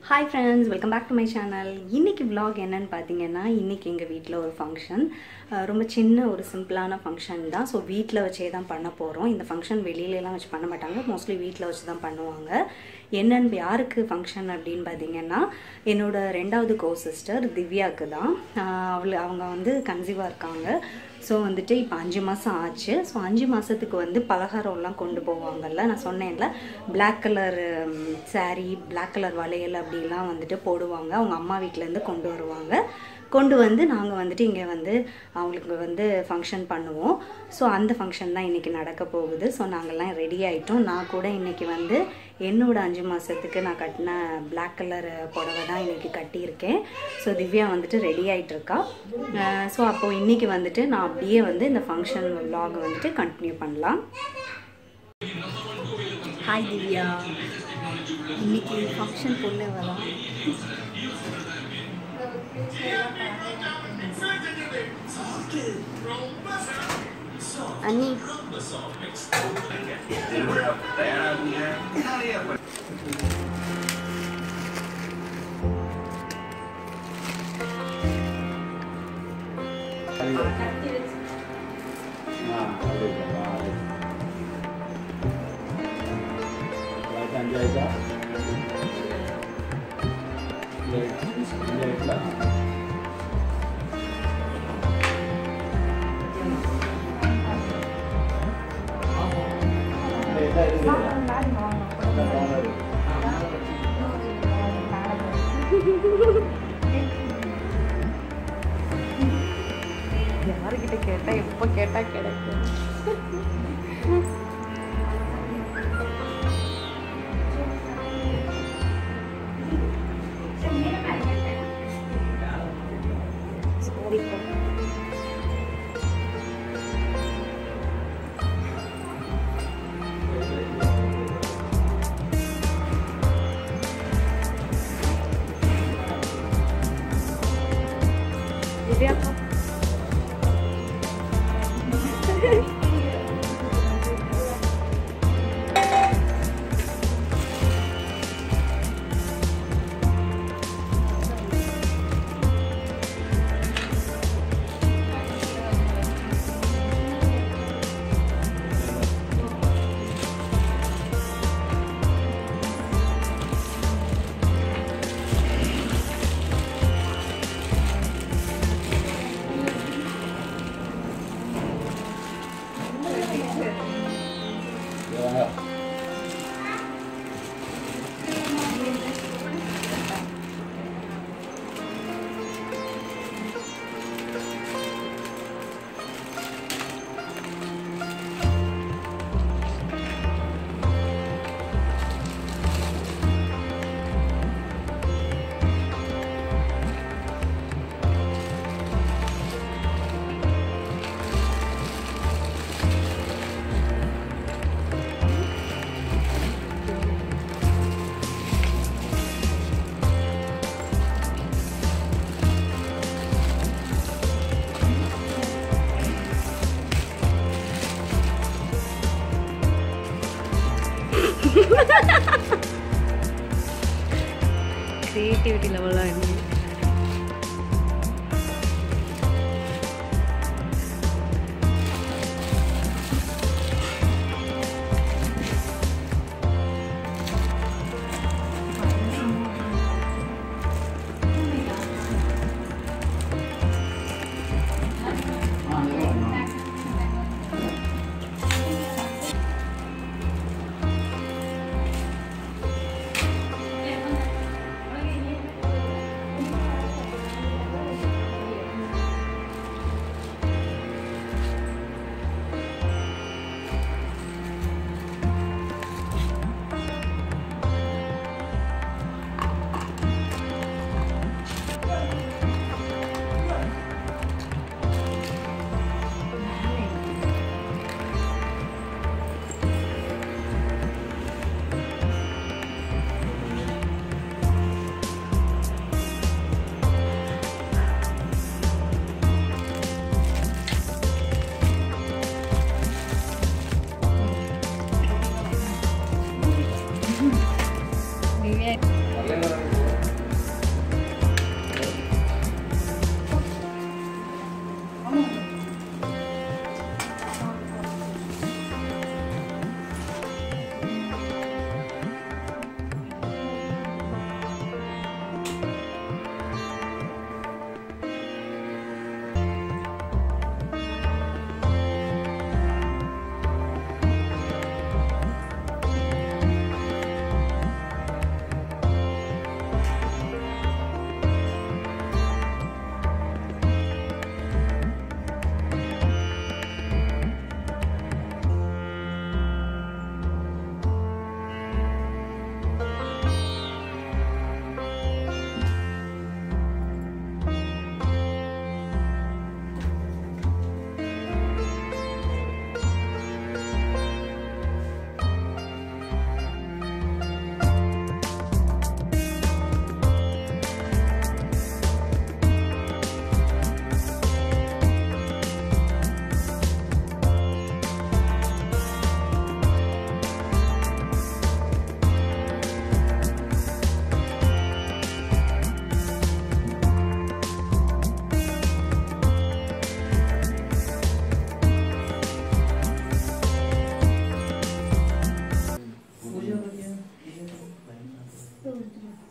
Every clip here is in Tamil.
Hi friends welcome back to my channel இன்றைக்கி vlog என்னன்னு பார்த்தீங்கன்னா இன்றைக்கி எங்கள் வீட்டில் ஒரு ஃபங்க்ஷன் ரொம்ப சின்ன ஒரு சிம்பிளான ஃபங்க்ஷன் தான் ஸோ வீட்டில் வச்சே தான் பண்ண போகிறோம் இந்த ஃபங்க்ஷன் வெளியிலலாம் வச்சு பண்ண மாட்டாங்க மோஸ்ட்லி வீட்டில் வச்சு தான் பண்ணுவாங்க என்னன்னு யாருக்கு ஃபங்க்ஷன் அப்படின்னு பார்த்தீங்கன்னா என்னோட ரெண்டாவது கோ சிஸ்டர் திவ்யாவுக்கு தான் அவள் அவங்க வந்து கன்சீவாக இருக்காங்க ஸோ வந்துட்டு இப்போ அஞ்சு மாதம் ஆச்சு ஸோ அஞ்சு மாதத்துக்கு வந்து பலகாரம்லாம் கொண்டு போவாங்கல்ல நான் சொன்னேன்ல black colour saree black colour வளையல் அப்படிலாம் வந்துட்டு போடுவாங்க அவங்க அம்மா வீட்டிலேருந்து கொண்டு வருவாங்க கொண்டு வந்து நாங்கள் வந்துட்டு இங்கே வந்து அவங்களுக்கு வந்து ஃபங்க்ஷன் பண்ணுவோம் ஸோ அந்த ஃபங்க்ஷன் தான் இன்றைக்கி நடக்க போகுது ஸோ நாங்கள்லாம் ரெடி ஆகிட்டோம் நான் கூட இன்றைக்கி வந்து என்னோட அஞ்சு மாதத்துக்கு நான் கட்டின பிளாக் கலர் புடவை தான் இன்றைக்கி கட்டியிருக்கேன் ஸோ திவ்யா வந்துட்டு ரெடி ஆகிட்டு இருக்கா ஸோ அப்போது இன்றைக்கி வந்துட்டு நான் அப்படியே வந்து இந்த ஃபங்க்ஷன் vlog வந்துட்டு கண்டினியூ பண்ணலாம் ஹாய் திவ்யா இன்னைக்கு ஃபங்க்ஷன் பொண்ணு வரலாம் அண்ணி யாருக்கிட்ட கேட்டால் எப்போ கேட்டால் கிடைக்கும் சரிப்பா திவ்யாக்கா கிரியேட்டிவிட்டி லெவலாக இருக்கு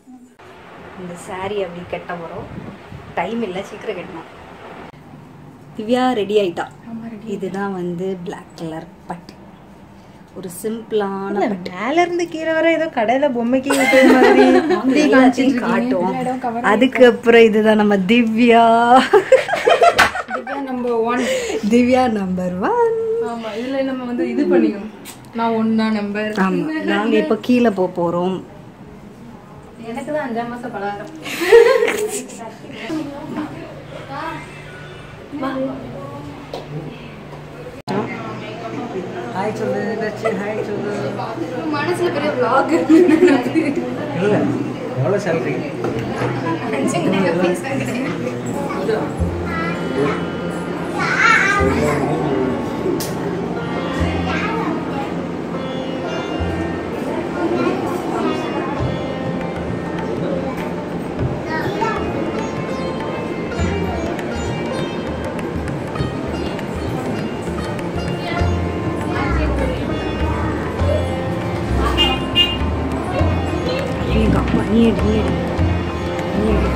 இந்த saree அப்படி கட்ட போகிறோம் டைம் இல்லை சீக்கிரம் கட்டணும் திவ்யா ரெடி ஆயிட்டா இதுதான் வந்து Black கலர் பட்டு ஒரு சிம்பிளான பட்டு மேல இருந்து கீழே வர ஏதோ கடையில பொம்மைக்கு விட்டது மாதிரி இப்படி காமிச்சிட்டு காட்டும் இருக்கீங்க. அதுக்கப்புறம் இதுதான் நம்ம திவ்யா இதுதான் number one. Divya number one ஆமா இதுல நம்ம வந்து இது பண்ணிக்கணும் நான் ஒன்னா நம்பர் ஆமா நாங்க இப்போ கீழே போக போறோம் எனக்கு தான் அஞ்சாம் மாசம் பலகாரம் ஹாய் சொல்லு லட்சு ஹாய் சொல்லு மனசுல பெரிய vlog இல்லை எவ்வளோ சேலரி எங்க அம்மா நீ எடு நீ எடு நீ எடு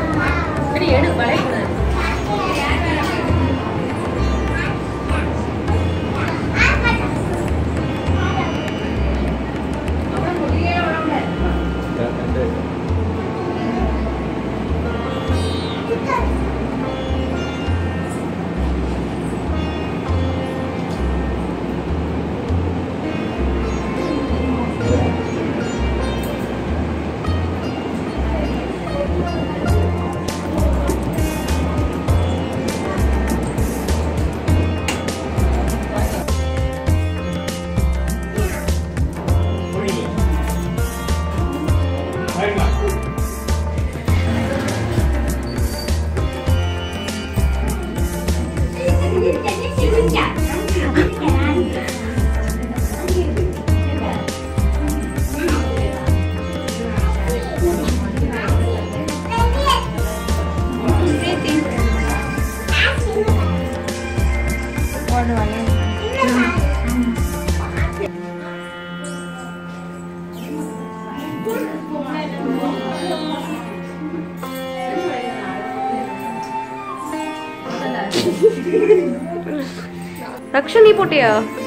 ரக்ஷா நீ போட்டியா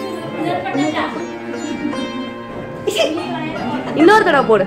இன்னொரு தடவை போடு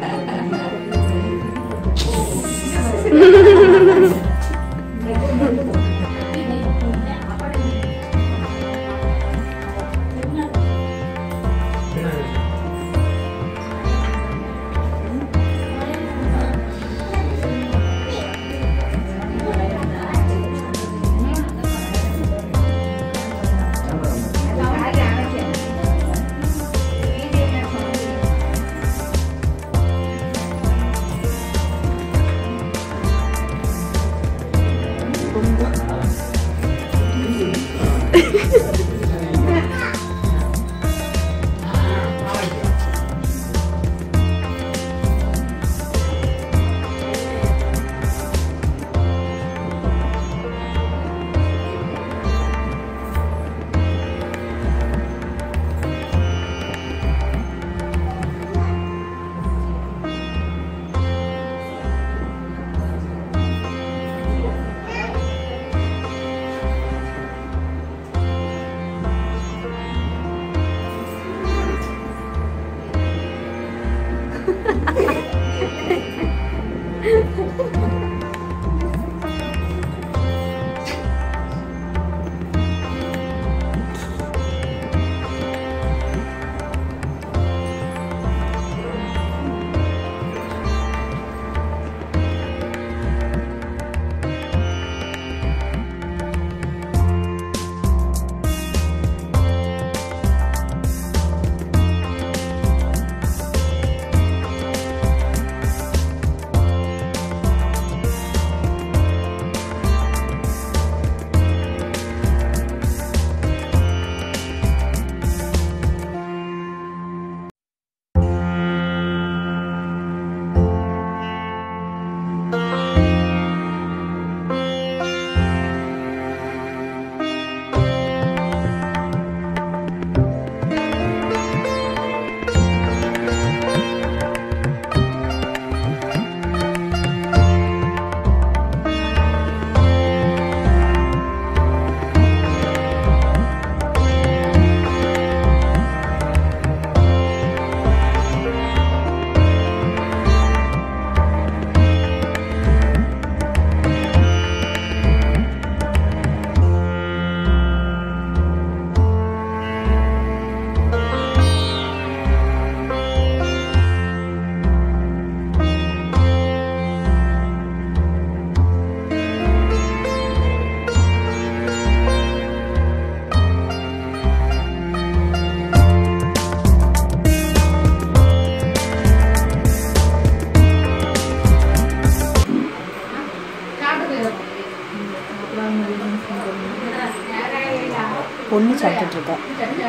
தான் சாப்பிட்டுட்டு இருக்கோம்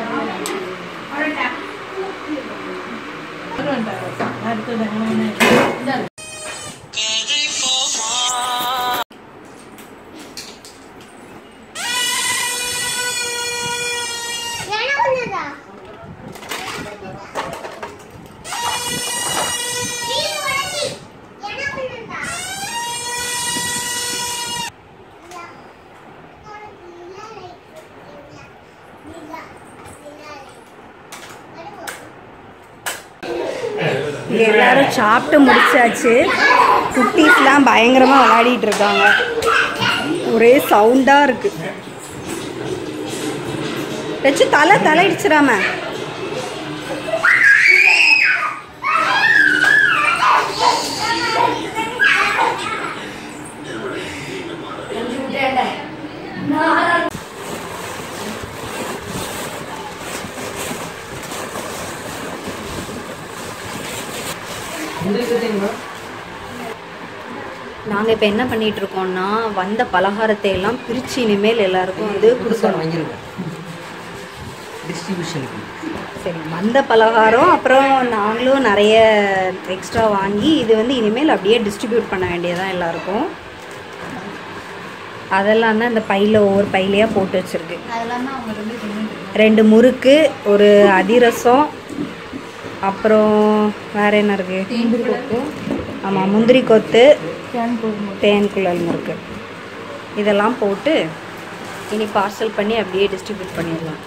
இங்க எல்லாரும் சாப்பிட்டு முடிச்சாச்சு குட்டீஸ்லாம் பயங்கரமா விளையாடிட்டு இருக்காங்க ஒரே சவுண்டா இருக்கு வச்சு தலை தலை இடிச்சிடாம உங்களுக்கு தெரியுமா நாங்கள் இப்போ என்ன பண்ணிட்டு இருக்கோம்னா வந்த பலகாரத்தை எல்லாம் பிரித்து இனிமேல் எல்லாருக்கும் வந்து புதுசாக கொடுக்கணும் வாங்கியிருக்கேன் டிஸ்ட்ரிபியூஷனுக்கு சரி வந்த பலகாரம் அப்புறம் நாங்களும் நிறைய எக்ஸ்ட்ரா வாங்கி இது வந்து இனிமேல் அப்படியே டிஸ்ட்ரிபியூட் பண்ண வேண்டியதான் எல்லாருக்கும் அதெல்லாம் தான் இந்த பையில் ஒவ்வொரு பையிலையாக போட்டு வச்சிருக்கு ரெண்டு முறுக்கு ஒரு அதிரசம் அப்புறம் வேற என்ன இருக்கு ஆமாம் முந்திரி கொத்து தேன் குழல் முறுக்கு இதெல்லாம் போட்டு இனி பார்சல் பண்ணி அப்படியே டிஸ்ட்ரிபியூட் பண்ணிடலாம்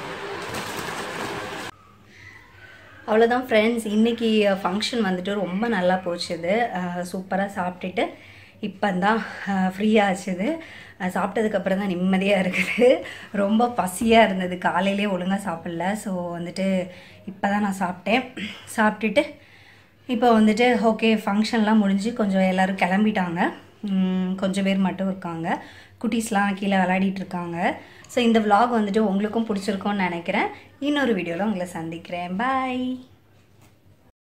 அவ்வளோதான் ஃப்ரெண்ட்ஸ் இன்றைக்கி ஃபங்க்ஷன் வந்துட்டு ரொம்ப நல்லா போச்சுது சூப்பராக சாப்பிட்டுட்டு இப்போ தான் ஃப்ரீயாக ஆச்சுது அஹ் சாப்பிட்டதுக்கப்புறம் தான் நிம்மதியாக இருக்குது ரொம்ப பசியாக இருந்தது காலையிலே ஒழுங்காக சாப்பிடல ஸோ வந்துட்டு இப்போ தான் நான் சாப்பிட்டேன் சாப்பிட்டுட்டு இப்போ வந்துட்டு ஓகே ஃபங்க்ஷன்லாம் முடிஞ்சு கொஞ்சம் எல்லோரும் கிளம்பிட்டாங்க உம், கொஞ்சம் பேர் மட்டும் இருக்காங்க குட்டீஸ்லாம் கீழே விளையாடிட்டு இருக்காங்க ஸோ இந்த vlog வந்துட்டு உங்களுக்கும் பிடிச்சிருக்கும்னு நினைக்கிறேன் இன்னொரு வீடியோவில் உங்களை சந்திக்கிறேன் பாய்